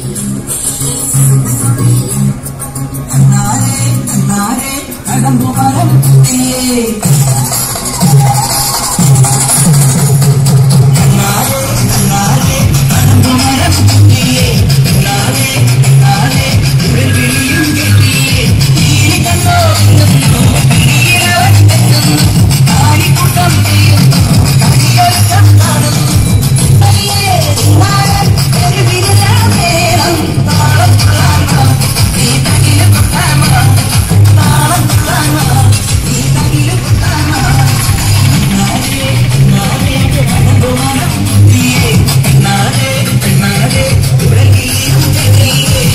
കണ്ണാരെ കണ്ണാരെ കടമ്പു മരം കുത്തിയേ കണ്ണാരെ കണ്ണാരെ കടമ്പു മരം കുത്തിയേ കണ്ണാരെ കണ്ണാരെ ഉടൽ വിളിയും കെട്ടിയേ തീരി കണ്ടോ നിന്നു തീരവൻ എത്തുന്നു കാലിക്കൂട്ടം ചെയ്യുന്നു കളികൾ കാണുന്നു അയ്യേ നായൻ ഒരു വിരലാം നേരം താളം തുള്ളാമ നീ തകില് കൊട്ടാമ താളം തുള്ളാമ നീ തകില് കൊട്ടാമ നാരേ നാരേ കടമ്പു മനം കുത്തിയേ നാരേ നാരേ ഉടലിയും കെട്ടിയേ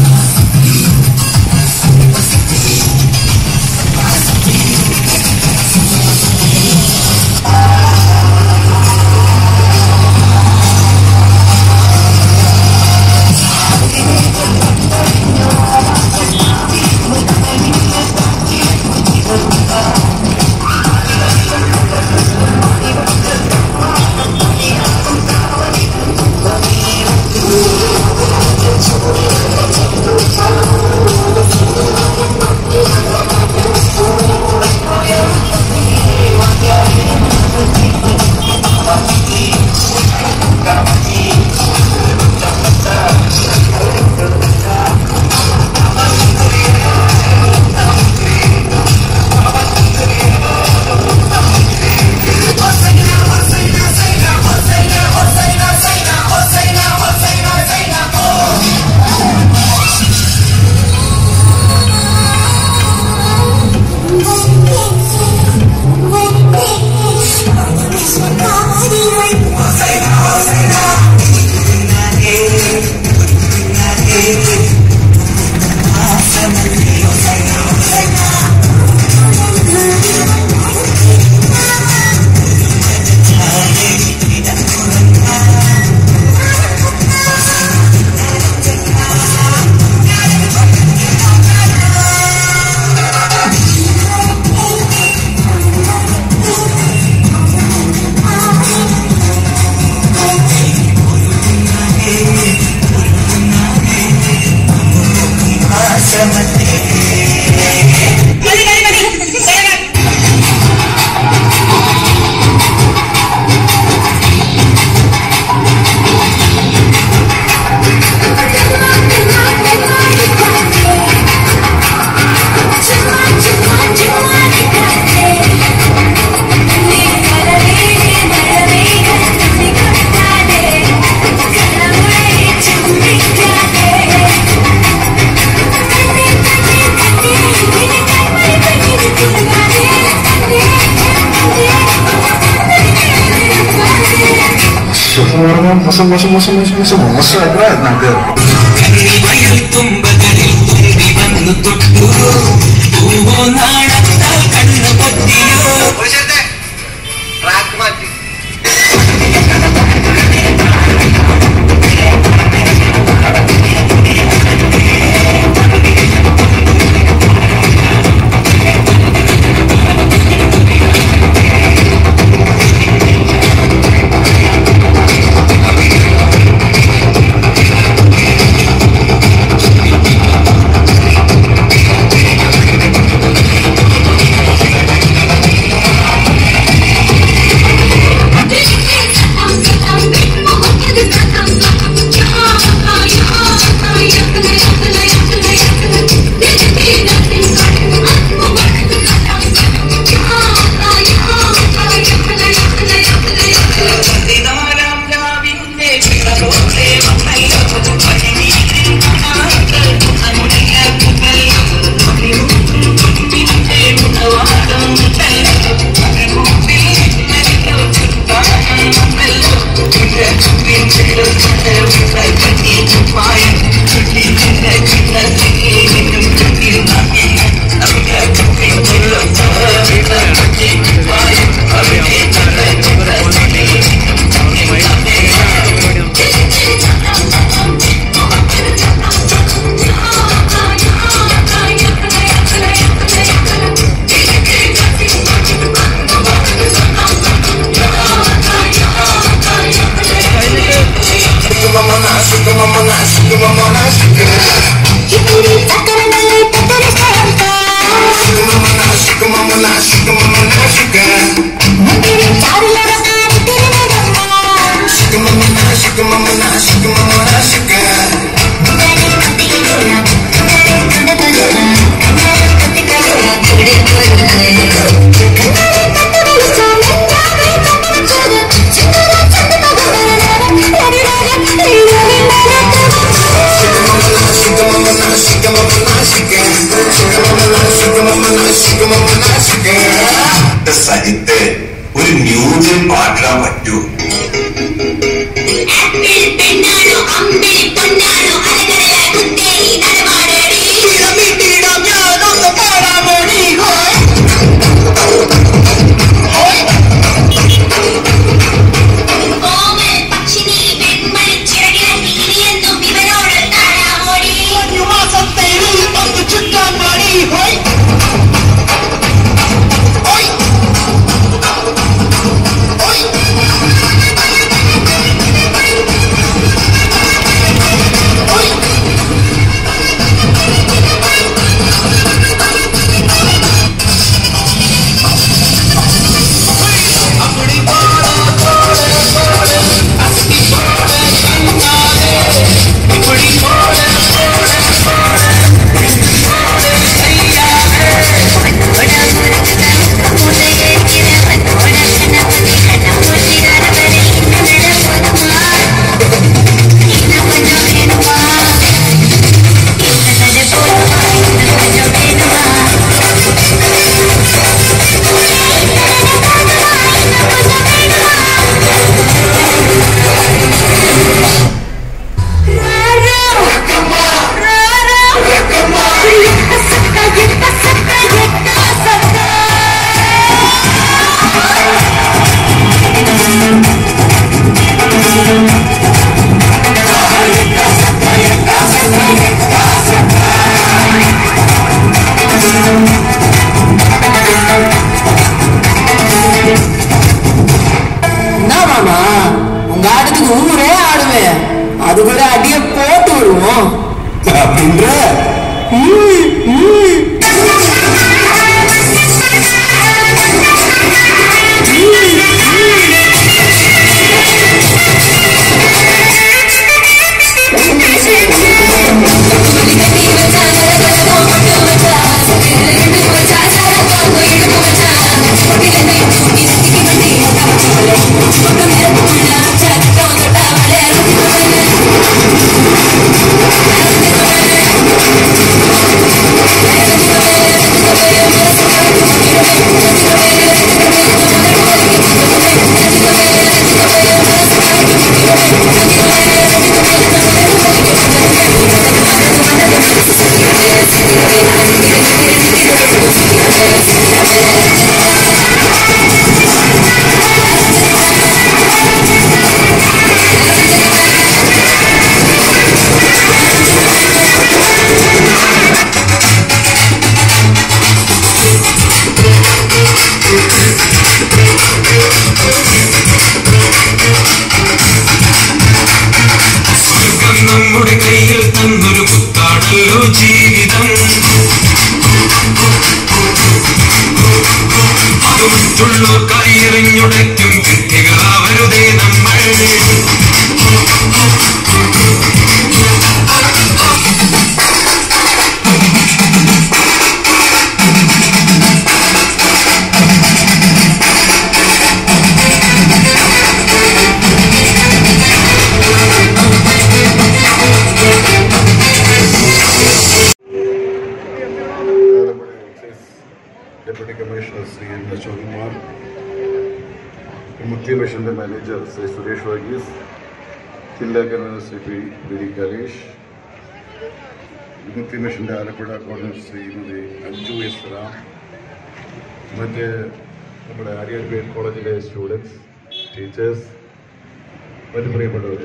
മോശം മോശം മോശം മോശം മോശം മോശമായിട്ടുള്ള നാട്ടുകാർ കന്നിവയൽ തുമ്പകളിൽ തുമ്പി വന്നു തൊട്ടു പൂവോ നാണത്താൽ കണ്ണു പൊത്തിയോ ട്രാക്ക് മാറ്റി ും സഹിത്ത് ഒരു ന്യൂജൻ പാട്ടിടാൻ പറ്റൂ പെണ്ണാണോ അമ്പിളി പൊന്നാണോ അലകടല കുത്തേരി നടമാടടി കോമൽ പക്ഷിനി വെൺമണി ചിറകിൽ ഇനിയെന്നും ഇവരോട് താഴാമോടി என்ன மாமா உங்க ஆட்டத்துக்கு ஊரே ஆடுவேன் அதுக்கு ஒரு அடிய போட்டு விடுவோம் அப்படின்ற സ്വർഗം നമ്മുടെ കയ്യിൽ തന്നൊരു കുത്താടല്ലോ ജീവിതം അത് മറ്റുള്ളവർക്കായി എറിഞ്ഞുടയ്ക്കും വിദ്യകളാവരുതേ നമ്മൾ deputy commissioner Shri N Ashokkumar Vimukthi മിഷന്റെ മാനേജർ ശ്രീ സുരേഷ് വർഗീസ് ജില്ലാ convener Shri P B D Kalesh Vimukthi മിഷന്റെ ആലപ്പുഴ കോർഡിനേറ്റർ ശ്രീമതി അഞ്ജു എസ് റാം മറ്റ് നമ്മുടെ ആര്യാഡ് കോളേജിലെ സ്റ്റുഡൻസ് ടീച്ചേഴ്സ് മറ്റ് പ്രിയപ്പെട്ടവർ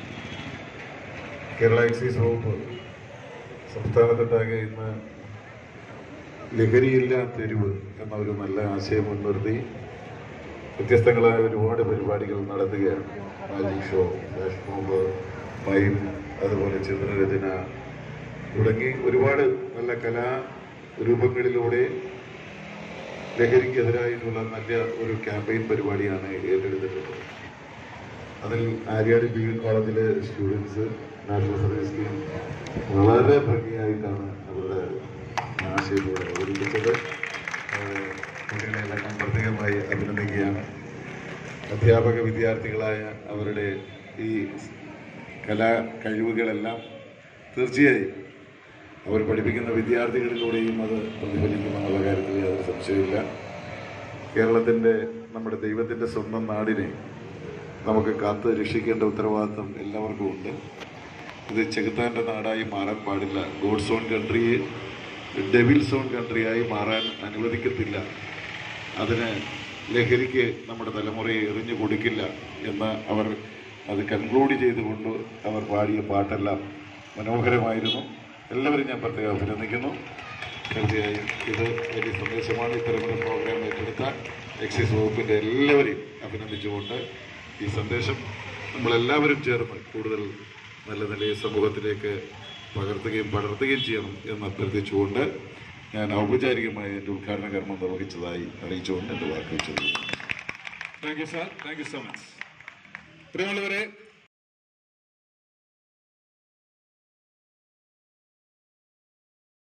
കേരള എക്സൈസ് വകുപ്പ് സംസ്ഥാനത്തൊട്ടാകെ ഇന്ന് ലഹരിയില്ലാ തെരുവ് എന്ന ഒരു നല്ല ആശയം മുൻനിർത്തി വ്യത്യസ്തങ്ങളായ ഒരുപാട് പരിപാടികൾ നടത്തുകയാണ് magic show flash mob mime അതുപോലെ ചിത്രരചന തുടങ്ങി ഒരുപാട് നല്ല കലാ രൂപങ്ങളിലൂടെ ലഹരിക്കെതിരായിട്ടുള്ള നല്ല ഒരു ക്യാമ്പയിൻ പരിപാടിയാണ് ഏറ്റെടുത്തിട്ടുള്ളത് അതിൽ ആര്യാട് ബി എഡ് കോളേജിലെ സ്റ്റുഡൻസ് നാഷണൽ സർവീസ് സ്കീം വളരെ ഭംഗിയായിട്ടാണ് അവരുടെ ആശയത്തോടെ അവതരിപ്പിച്ചത് അവരെ കുട്ടികളെല്ലാം ഞാൻ പ്രത്യേകമായി അഭിനന്ദിക്കുകയാണ് അധ്യാപക വിദ്യാർത്ഥികളായ അവരുടെ ഈ കലാ കഴിവുകളെല്ലാം തീർച്ചയായും അവർ പഠിപ്പിക്കുന്ന വിദ്യാർത്ഥികളിലൂടെയും അത് പ്രതിഫലിക്കുമെന്നുള്ള കാര്യത്തിൽ യാതൊരു സംശയമില്ല കേരളത്തിൻ്റെ നമ്മുടെ ദൈവത്തിൻ്റെ സ്വന്തം നാടിനെ നമുക്ക് കാത്ത് രക്ഷിക്കേണ്ട ഉത്തരവാദിത്വം എല്ലാവർക്കും ഉണ്ട് ഇത് ചെകുത്താൻ്റെ നാടായി മാറാൻ പാടില്ല ഗോഡ് സോൺ കൺട്രിയെ ഡെവിൽ സോൺ കൺട്രിയായി മാറാൻ അനുവദിക്കത്തില്ല അതിന് ലഹരിക്ക് നമ്മുടെ തലമുറയെ എറിഞ്ഞു കൊടുക്കില്ല എന്ന് അവർ അത് കൺക്ലൂഡ് ചെയ്തുകൊണ്ട് അവർ പാടിയ പാട്ടെല്ലാം മനോഹരമായിരുന്നു എല്ലാവരും ഞാൻ പ്രത്യേകം അഭിനന്ദിക്കുന്നു തീർച്ചയായും ഇത് വലിയ സന്ദേശമാണ് ഇത്തരമൊരു പ്രോഗ്രാം ഏറ്റെടുത്ത എക്സൈസ് വകുപ്പിൻ്റെ എല്ലാവരെയും അഭിനന്ദിച്ചുകൊണ്ട് ഈ സന്ദേശം നമ്മളെല്ലാവരും ചേർന്ന് കൂടുതൽ നല്ല നിലയിൽ സമൂഹത്തിലേക്ക് പകർത്തുകയും പടർത്തുകയും ചെയ്യണം എന്ന് അഭ്യർത്ഥിച്ചുകൊണ്ട് ഞാൻ ഔപചാരികമായ എൻ്റെ ഉദ്ഘാടന കർമ്മം നിർവഹിച്ചതായി അറിയിച്ചുകൊണ്ട് എൻ്റെ വാക്കുകൾ ചെയ്തു thank you sir thank you so much പ്രിയമുള്ളവരെ